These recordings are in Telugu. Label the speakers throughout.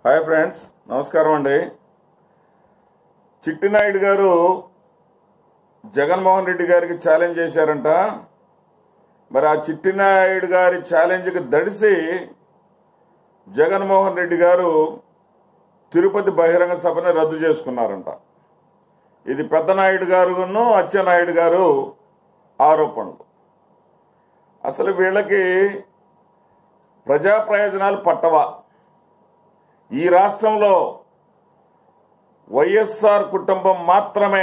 Speaker 1: హాయ్ ఫ్రెండ్స్ నమస్కారం అండి చిట్టినాయుడు గారు జగన్మోహన్ రెడ్డి గారికి ఛాలెంజ్ చేశారంట మరి ఆ చిట్టినాయుడు గారి ఛాలెంజ్కి దడిసి జగన్మోహన్ రెడ్డి గారు తిరుపతి బహిరంగ సభని రద్దు చేసుకున్నారంట ఇది పెద్దనాయుడు గారును అచ్చెన్నాయుడు గారు ఆరోపణలు అసలు వీళ్ళకి ప్రజా ప్రయోజనాలు పట్టవా ఈ రాష్ట్రంలో వైఎస్ఆర్ కుటుంబం మాత్రమే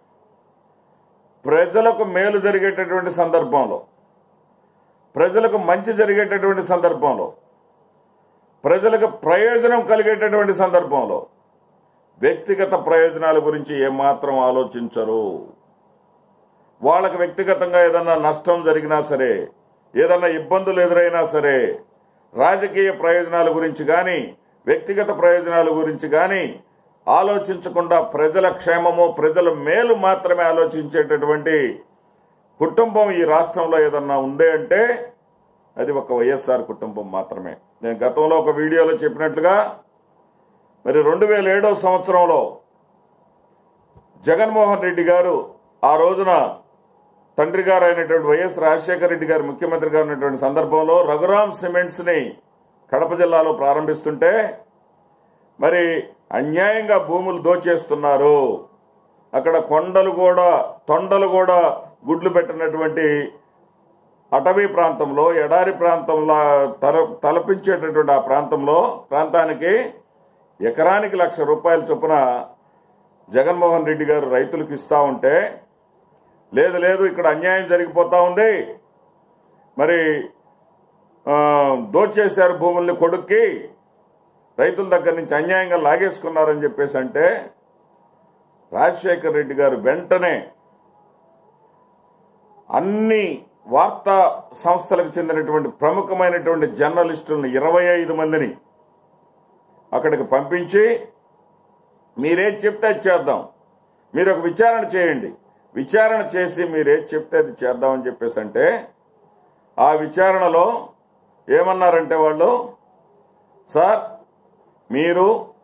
Speaker 1: ప్రజలకు మేలు జరిగేటటువంటి సందర్భంలో ప్రజలకు మంచి జరిగేటటువంటి సందర్భంలో ప్రజలకు ప్రయోజనం కలిగేటటువంటి సందర్భంలో వ్యక్తిగత ప్రయోజనాల గురించి ఏమాత్రం ఆలోచించరు వాళ్ళకి వ్యక్తిగతంగా ఏదన్నా నష్టం జరిగినా సరే ఏదన్నా ఇబ్బందులు ఎదురైనా సరే రాజకీయ ప్రయోజనాల గురించి కానీ వ్యక్తిగత ప్రయోజనాల గురించి కానీ ఆలోచించకుండా ప్రజల క్షేమము ప్రజల మేలు మాత్రమే ఆలోచించేటటువంటి కుటుంబం ఈ రాష్ట్రంలో ఏదన్నా ఉందే అంటే అది ఒక వైఎస్ఆర్ కుటుంబం మాత్రమే నేను గతంలో ఒక వీడియోలో చెప్పినట్లుగా మరి రెండు వేల ఏడో సంవత్సరంలో జగన్మోహన్ రెడ్డి గారు ఆ రోజున తండ్రి గారు అయినటువంటి వైఎస్ రాజశేఖర రెడ్డి గారు ముఖ్యమంత్రిగా ఉన్నటువంటి సందర్భంలో రఘురామ్ సిమెంట్స్ ని కడప జిల్లాలో ప్రారంభిస్తుంటే మరి అన్యాయంగా భూములు దోచేస్తున్నారు అక్కడ కొండలు కూడా తొండలు కూడా గుడ్లు పెట్టినటువంటి అటవీ ప్రాంతంలో ఎడారి ప్రాంతంలో తల తలపించేటటువంటి ఆ ప్రాంతంలో ప్రాంతానికి ఎకరానికి లక్ష రూపాయల చొప్పున జగన్మోహన్ రెడ్డి గారు రైతులకు ఇస్తా ఉంటే లేదు లేదు ఇక్కడ అన్యాయం జరిగిపోతా ఉంది మరి ఆ, దోచేశారు భూముల్ని కొడుక్కి రైతుల దగ్గర నుంచి అన్యాయంగా లాగేసుకున్నారని చెప్పేసి అంటే రాజశేఖర్ రెడ్డి గారు వెంటనే అన్ని వార్తా సంస్థలకు చెందినటువంటి ప్రముఖమైనటువంటి జర్నలిస్టులను ఇరవై ఐదు మందిని అక్కడికి పంపించి మీరేం చెప్తే అది చేద్దాం మీరు ఒక విచారణ చేయండి విచారణ చేసి మీరేం చెప్తే అది చేద్దామని చెప్పేసి అంటే ఆ విచారణలో ఏమన్నారంటే వాళ్ళు సార్ మీరు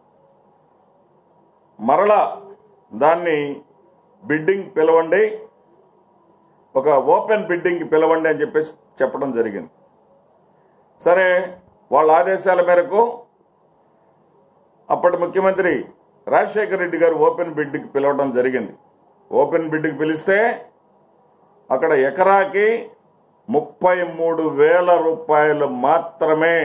Speaker 1: మరలా దాన్ని బిడ్డింగ్ పిలవండి ఒక ఓపెన్ బిడ్డింగ్ పిలవండి అని చెప్పేసి చెప్పడం జరిగింది సరే వాళ్ళ ఆదేశాల మేరకు అప్పటి ముఖ్యమంత్రి రాజశేఖర రెడ్డి గారు ఓపెన్ బిడ్కి పిలవడం జరిగింది ఓపెన్ బిడ్కి పిలిస్తే అక్కడ ఎకరాకి ముప్పై మూడు వేల రూపాయలు మాత్రమే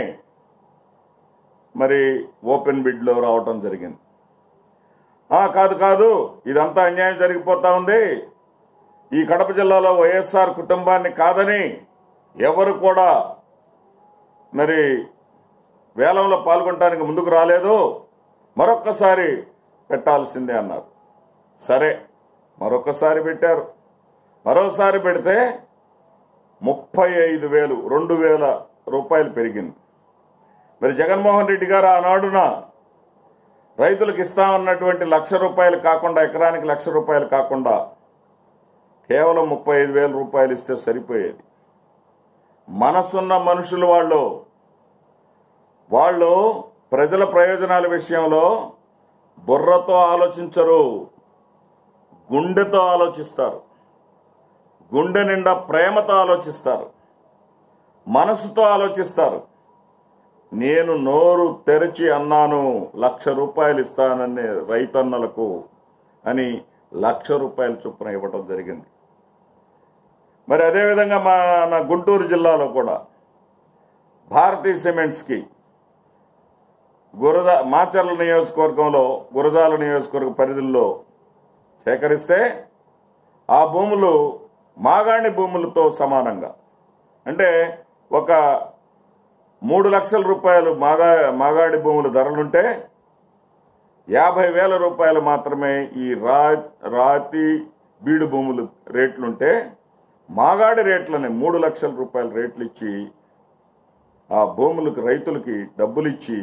Speaker 1: మరి ఓపెన్ బిడ్లో రావటం జరిగింది ఆ కాదు కాదు ఇదంతా అన్యాయం జరిగిపోతా ఉంది ఈ కడప జిల్లాలో వైఎస్ఆర్ కుటుంబాన్ని కాదని ఎవరు కూడా మరి వేలంలో పాల్గొనడానికి ముందుకు రాలేదు మరొక్కసారి పెట్టాల్సిందే అన్నారు సరే మరొకసారి పెట్టారు మరోసారి పెడితే ముప్పై ఐదు వేలు రెండు వేల రూపాయలు పెరిగింది మరి జగన్మోహన్ రెడ్డి గారు ఆనాడున రైతులకు ఇస్తామన్నటువంటి లక్ష రూపాయలు కాకుండా ఎకరానికి లక్ష రూపాయలు కాకుండా కేవలం ముప్పై ఐదు వేల రూపాయలు ఇస్తే సరిపోయేది మనసున్న మనుషులు వాళ్ళు వాళ్ళు ప్రజల ప్రయోజనాల విషయంలో బుర్రతో ఆలోచించరు గుండెతో ఆలోచిస్తారు గుండె నిండా ప్రేమతో ఆలోచిస్తారు మనసుతో ఆలోచిస్తారు నేను నోరు తెరిచి అన్నాను లక్ష రూపాయలు ఇస్తానని రైతన్నలకు అని లక్ష రూపాయల చొప్పున ఇవ్వడం జరిగింది మరి అదేవిధంగా మా నా గుంటూరు జిల్లాలో కూడా భారతీ సిమెంట్స్కి గురజా మాచర్ల నియోజకవర్గంలో గురజాల నియోజకవర్గ పరిధుల్లో సేకరిస్తే ఆ భూములు మాగాణి భూములతో సమానంగా అంటే ఒక మూడు లక్షల రూపాయలు మాగా మాగాడి భూముల ధరలుంటే యాభై వేల రూపాయలు మాత్రమే ఈ రా రాతి బీడు భూములు రేట్లుంటే మాగాడి రేట్లని మూడు లక్షల రూపాయల రేట్లు ఇచ్చి ఆ భూములకు రైతులకి డబ్బులు ఇచ్చి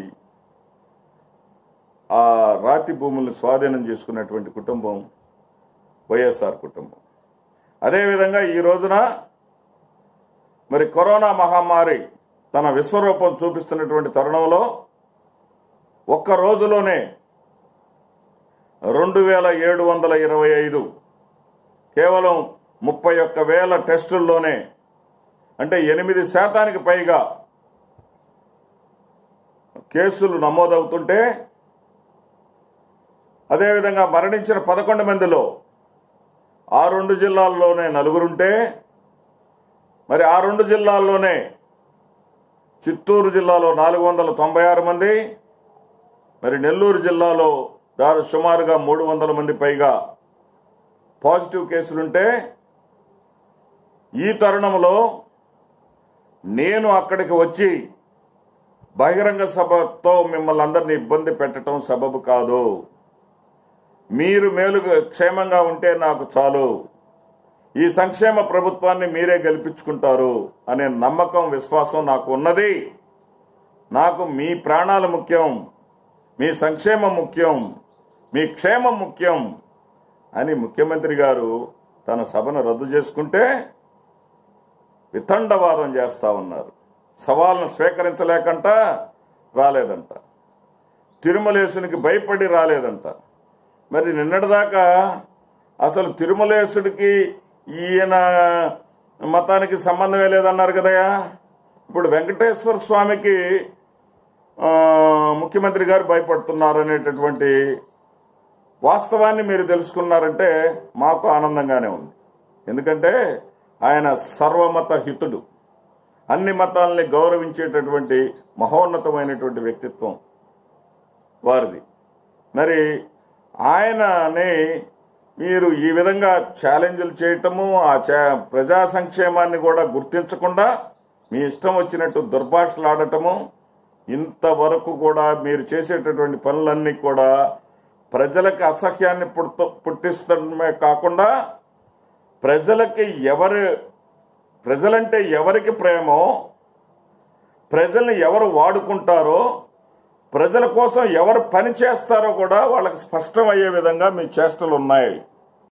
Speaker 1: ఆ రాతి భూములను స్వాధీనం చేసుకున్నటువంటి కుటుంబం వైఎస్ఆర్ కుటుంబం అదేవిధంగా ఈ రోజున మరి కరోనా మహమ్మారి తన విశ్వరూపం చూపిస్తున్నటువంటి తరుణంలో ఒక్క రోజులోనే రెండు వేల ఏడు వందల ఇరవై ఐదు కేవలం ముప్పై ఒక్క వేల టెస్టుల్లోనే అంటే ఎనిమిది శాతానికి పైగా కేసులు నమోదవుతుంటే అదేవిధంగా మరణించిన పదకొండు మందిలో ఆ రెండు జిల్లాల్లోనే నలుగురుంటే మరి ఆ రెండు జిల్లాల్లోనే చిత్తూరు జిల్లాలో నాలుగు వందల తొంభై ఆరు మంది మరి నెల్లూరు జిల్లాలో దాదాపు సుమారుగా మూడు వందల మంది పైగా పాజిటివ్ కేసులుంటే ఈ తరుణంలో నేను అక్కడికి వచ్చి బహిరంగ సభతో మిమ్మల్ని అందరినీ ఇబ్బంది పెట్టడం సబబు కాదు మీరు మేలు క్షేమంగా ఉంటే నాకు చాలు ఈ సంక్షేమ ప్రభుత్వాన్ని మీరే గెలిపించుకుంటారు అనే నమ్మకం విశ్వాసం నాకు ఉన్నది నాకు మీ ప్రాణాలు ముఖ్యం మీ సంక్షేమం ముఖ్యం మీ క్షేమం ముఖ్యం అని ముఖ్యమంత్రి గారు తన సభను రద్దు చేసుకుంటే వితండవాదం చేస్తా ఉన్నారు సవాల్ను స్వీకరించలేకంట రాలేదంట తిరుమలేశునికి భయపడి రాలేదంట మరి నిన్నటిదాకా అసలు తిరుమలేశుడికి ఈయన మతానికి సంబంధమే లేదన్నారు కదయా ఇప్పుడు వెంకటేశ్వర స్వామికి ఆ, ముఖ్యమంత్రి గారు భయపడుతున్నారు అనేటటువంటి వాస్తవాన్ని మీరు తెలుసుకున్నారంటే మాకు ఆనందంగానే ఉంది ఎందుకంటే ఆయన సర్వమత హితుడు అన్ని మతాలని గౌరవించేటటువంటి మహోన్నతమైనటువంటి వ్యక్తిత్వం వారిది మరి ఆయనని మీరు ఈ విధంగా ఛాలెంజ్లు చేయటము ఆ చా- ప్రజా సంక్షేమాన్ని కూడా గుర్తించకుండా మీ ఇష్టం వచ్చినట్టు దుర్భాషలాడటము ఇంతవరకు కూడా మీరు చేసేటటువంటి పనులన్నీ కూడా ప్రజలకు అసహ్యాన్ని పుట్ట పుట్టిస్తడమే కాకుండా ప్రజలకి ఎవరు ప్రజలంటే ఎవరికి ప్రేమో ప్రజల్ని ఎవరు వాడుకుంటారో ప్రజల కోసం ఎవరు పని చేస్తారో కూడా వాళ్ళకి స్పష్టం అయ్యే విధంగా మీ చేష్టలు ఉన్నాయి